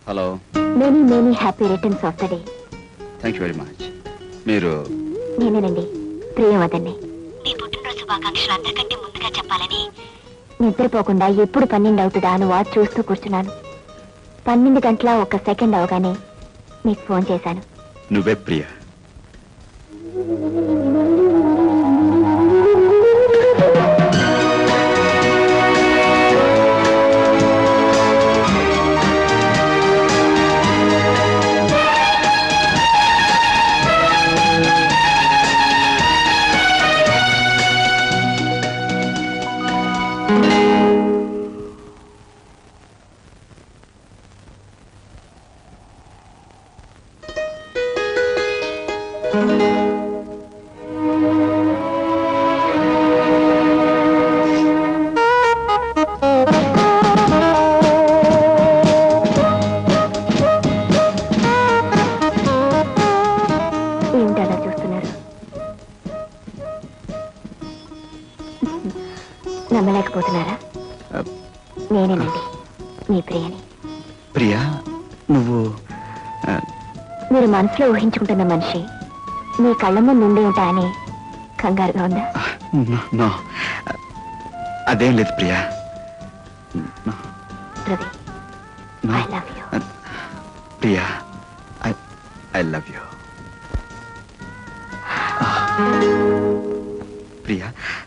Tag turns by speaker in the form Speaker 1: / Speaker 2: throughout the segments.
Speaker 1: Hello
Speaker 2: many many happy returns of the day
Speaker 1: thank you very much మీరు
Speaker 2: నేనేనండి ప్రియవదన్ని మీ పుట్టినరోజు శుభాకాంక్షలు అందరికంటే ముందుగా చెప్పాలని నిద్రపోకుండా ఎప్పుడు పన్నెండు అవుతుందా అని వాచ్ చూస్తూ కూర్చున్నాను పన్నెండు గంటల ఒక సెకండ్ అవగానే మీకు ఫోన్ చేశాను
Speaker 1: నువ్వే ప్రియ
Speaker 2: ఏమిటి అలా చూస్తున్నారు నమ్మలేకపోతున్నారా నేనేనండి మీ ప్రియని
Speaker 1: ప్రియా నువ్వు ఆ,
Speaker 2: మీరు మనసులో ఊహించుకుంటున్న మనిషి మీ కళ్ళ ముందు ఉండి ఉంటాయని కంగారుగా ఉందా
Speaker 1: నో, నో అదేం లేదు Priya no,
Speaker 2: Ravi
Speaker 1: no.
Speaker 2: I love you
Speaker 1: Priya I I love you Priya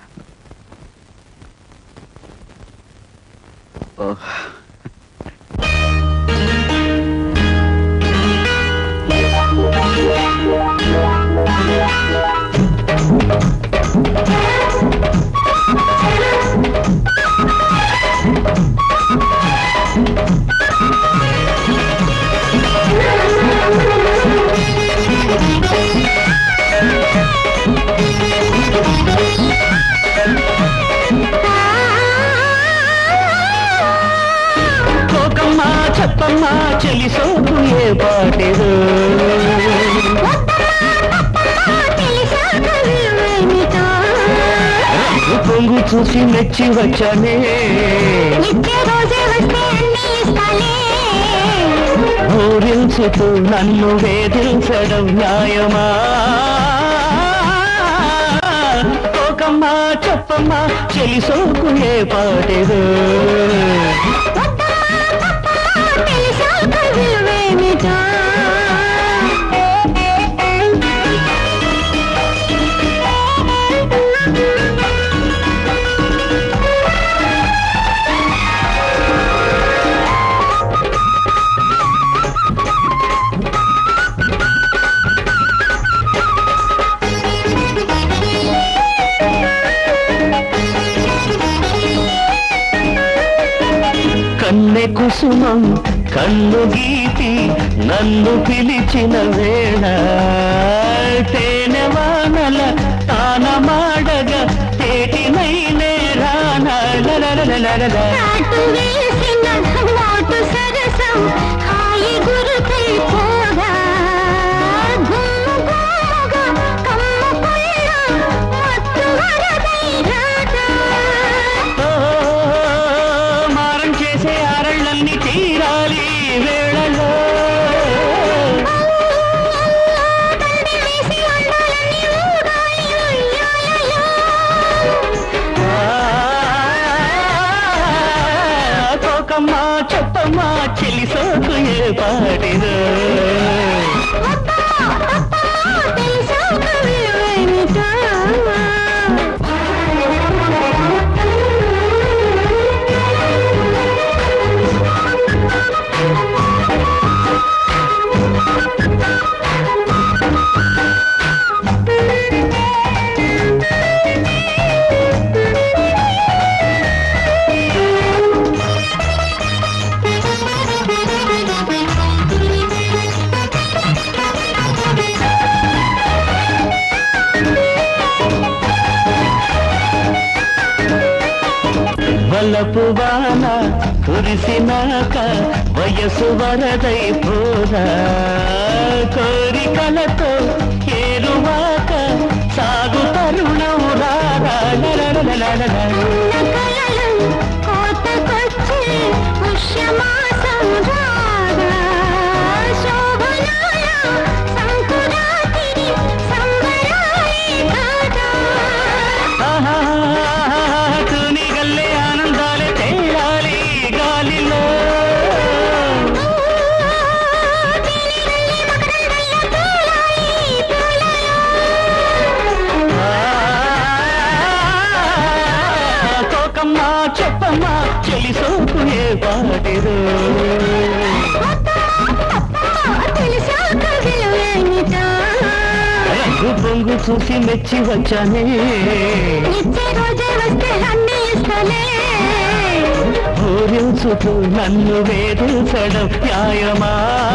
Speaker 1: oh
Speaker 3: కోకమ్మా చెప్పమ్మా చెలి సోకు ఏ పాటేదో రంగు పొంగు చూసి మెచ్చి వచ్చానే ఊరించుతూ నన్ను వేధించడం న్యాయమా కోకమ్మా చెప్పమ్మా చెలి సోకు ఏ పాటేదో కన్నె కుసుమం కన్ను గీతి నన్ను పిలిచిన వేళ తేనె వానల తాన మాడగ తేటినైనే రానా లలలలలలల. ఓ, మారం చేసే ఆరళ్ళన్ని తీరాలి ఈ వేళలో ఆ, కోకమ్మా చెప్పమ్మా చెలి సోకు ఏ పాటిదో వలపు వాన కురిసినాక వయసు వరదై పోరా కోరికలతో ఏరువాక సాగు తరుణం రారా లలలలలలల.
Speaker 2: కోతకొచ్చి పుష్యమాసం రాగా
Speaker 3: లేదు రంగు పొంగు చూసి మెచ్చి వచ్చానే ఊరించుతూ నన్ను వేధించడం న్యాయమా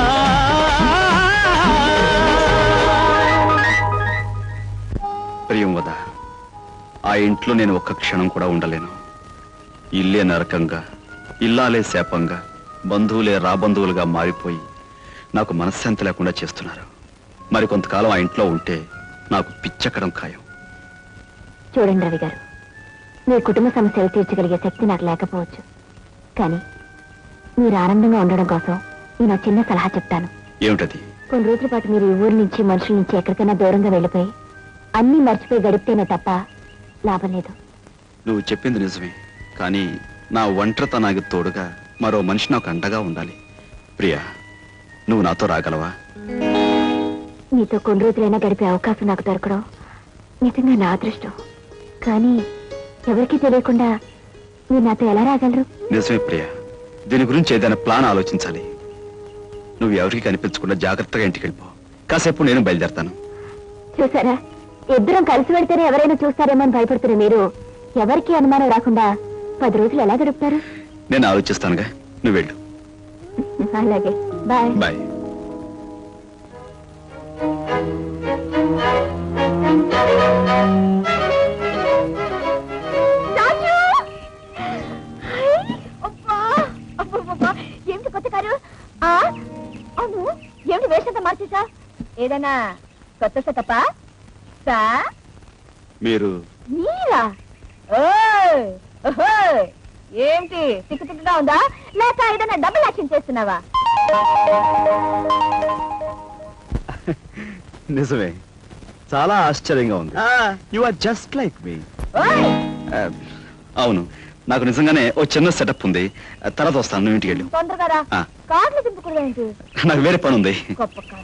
Speaker 1: ప్రియం వద ఆ ఇంట్లో నేను ఒక్క క్షణం కూడా ఉండలేను ఇల్లే నరకంగా ఇల్లాలే శాపంగా బంధువులే రాబంధువులుగా మారిపోయి నాకు మనశ్శాంతి లేకుండా చేస్తున్నారు మరి కొంతకాలం ఆ ఇంట్లో ఉంటే నాకు పిచ్చకడం ఖాయం
Speaker 2: చూడండి రవి గారు మీ కుటుంబ సమస్యలు తీర్చగలిగే శక్తి నాకు లేకపోవచ్చు కానీ మీరు ఆనందంగా ఉండడం కోసం నేను ఒక చిన్న సలహా చెప్తాను
Speaker 1: ఏమిటది
Speaker 2: కొన్ని రోజుల పాటు మీరు ఈ ఊరి నుంచి మనుషుల నుంచి ఎక్కడికైనా దూరంగా వెళ్ళిపోయి అన్నీ మర్చిపోయి గడిపితేనే తప్ప లాభం లేదు
Speaker 1: నువ్వు చెప్పింది నిజమే కానీ నా ఒంటరితనానికి తోడుగా మరో మనిషి నాకు అండగా ఉండాలి ప్రియా నువ్వు నాతో రాగలవా
Speaker 2: మీతో కొన్ని రోజులైనా గడిపే అవకాశం నాకు దొరకడం నిజంగా నా అదృష్టం కానీ ఎవరికీ తెలియకుండా మీరు నాతో ఎలా రాగలరు
Speaker 1: నిజమే ప్రియా దీని గురించి ఏదైనా ప్లాన్ ఆలోచించాలి నువ్వు ఎవరికి కనిపించకుండా జాగ్రత్తగా ఇంటికి వెళ్ళిపో కాసేపు నేను బయలుదేరతాను
Speaker 2: చూసారా ఇద్దరం కలిసి వెళ్తేనే ఎవరైనా చూస్తారేమో అని భయపడుతున్న మీరు ఎవరికి అనుమానం రాకుండా పది రోజులు ఎలా గడుపుతారు
Speaker 1: నేను ఆలోచిస్తానుగా నువ్వు వెళ్ళు
Speaker 2: అలాగే బాయ్
Speaker 1: బాయ్
Speaker 2: రాజు! హై! అబ్బా! అబ్బబ్బబ్బా! ఏమిటి కొత్త కారు ఆ? అవును ఏమిటి వేషంతా మార్చేసా ఏదైనా కొత్త సెటప్పా సా
Speaker 1: మీరు
Speaker 2: మీరా ఓయ్! ఓహోయ్! ఏమిటి తిక్కు తిక్కుగా ఉందా లేక ఏదైనా డబుల్ యాక్షన్ చేస్తున్నావా
Speaker 1: నిజమే చాలా ఆశ్చర్యంగా ఉంది you are just like me
Speaker 2: ఓయ్!
Speaker 1: అవును నాకు నిజంగానే ఓ చిన్న సెటప్ ఉంది తర్వాత వస్తాను నువ్వు ఇంటికి వెళ్ళు
Speaker 2: తొందరగా రా
Speaker 1: ఆ.
Speaker 2: కార్లు దింపుకుడు ఏంటి
Speaker 1: నాకు వేరే పని ఉంది
Speaker 2: గొప్ప కారు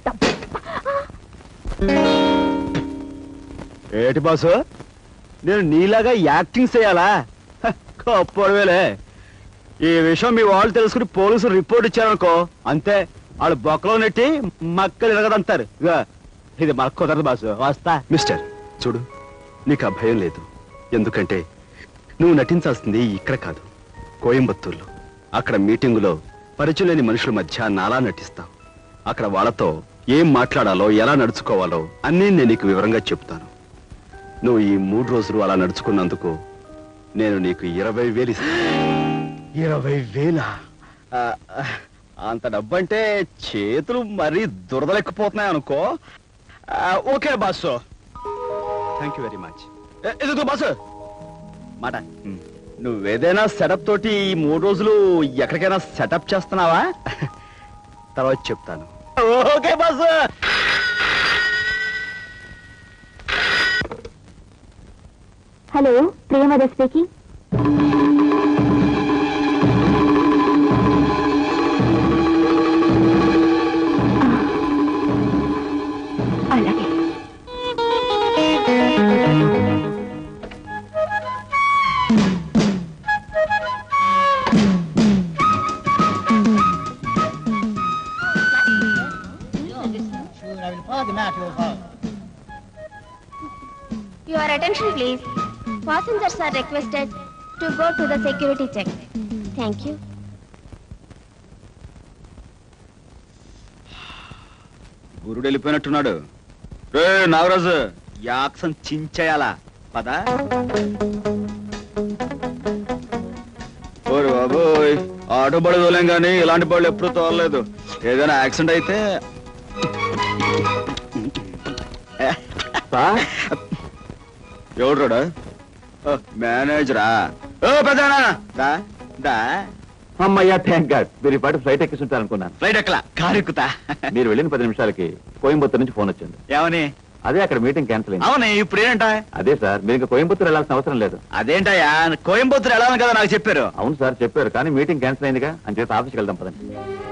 Speaker 1: ఏటి బాసు నేను నీలాగా యాక్టింగ్ చేయాలా గొప్పవేలే ఈ విషయం మీ వాళ్ళు తెలుసుకుని పోలీసులు రిపోర్ట్ ఇచ్చారనుకో అంతే వాళ్ళు బొక్కలో నెట్టి మక్కలు ఎరగదంటారు ఇదిగో, ఇది మనకు కుదరదు బాసు వస్తా మిస్టర్ చూడు నీకు ఆ భయం లేదు ఎందుకంటే నువ్వు నటించాల్సింది ఇక్కడ కాదు కోయంబత్తూర్లో అక్కడ మీటింగులో పరిచయం లేని మనుషుల మధ్య నాలా నటిస్తావు అక్కడ వాళ్ళతో ఏం మాట్లాడాలో ఎలా నడుచుకోవాలో అన్నీ నేను నీకు వివరంగా చెప్తాను నువ్వు ఈ మూడు రోజులు అలా నడుచుకున్నందుకు నేను నీకు ఇరవై వేలు ఇస్తాను ఇరవై వేల అంత డబ్బంటే చేతులు మరీ దురదలెక్కిపోతున్నాయి అనుకో ఆ, okay boss thank you very much ఎదుగు బాసు మాట నువ్వేదైనా సెటప్ తోటి ఈ మూడు రోజులు ఎక్కడికైనా సెటప్ చేస్తున్నావా తర్వాత చెప్తాను okay boss
Speaker 2: hello Priyamada speaking అలాగే
Speaker 4: Your attention please. Passengers are requested to go to the security check. Thank you.
Speaker 1: గురుడు వెళ్ళిపోయినట్టున్నాడు రే నాగరాజు యాక్సం చించేయాలా పద ఓరి బాబోయ్ ఆటో బడి తోలేం కానీ ఇలాంటి బళ్ళు ఎప్పుడు తోలలేదు ఏదైనా యాక్సిడెంట్ అయితే ఎవడు మేనేజరా ఓ పెద్దనా దా దా
Speaker 5: అమ్మయ్యా థ్యాంక్ గాడ్ మీరు ఈ పాటి ఫ్లైట్ ఎక్కిస్తుంటారు అనుకున్నాను
Speaker 1: రైట్ ఎక్కలా కారు ఎక్కుతా
Speaker 5: మీరు వెళ్ళిన పది నిమిషాలకి కోయంబత్తూర్ నుంచి ఫోన్ వచ్చింది
Speaker 1: ఏమని
Speaker 5: అదే అక్కడ మీటింగ్ క్యాన్సిల్ అయింది
Speaker 1: అవునే ఇప్పుడు ఏంట
Speaker 5: అదే సార్ మీరు ఇంకా కోయంబత్తూర్ వెళ్ళాల్సిన అవసరం లేదు
Speaker 1: అదేంటయ్యా కోయంబత్తూరు వెళ్ళాలని కదా నాకు చెప్పారు
Speaker 5: అవును సార్ చెప్పారు కానీ మీటింగ్ క్యాన్సిల్ అయిందిగా అని చేత ఆఫీస్కి వెళ్దాం పదండి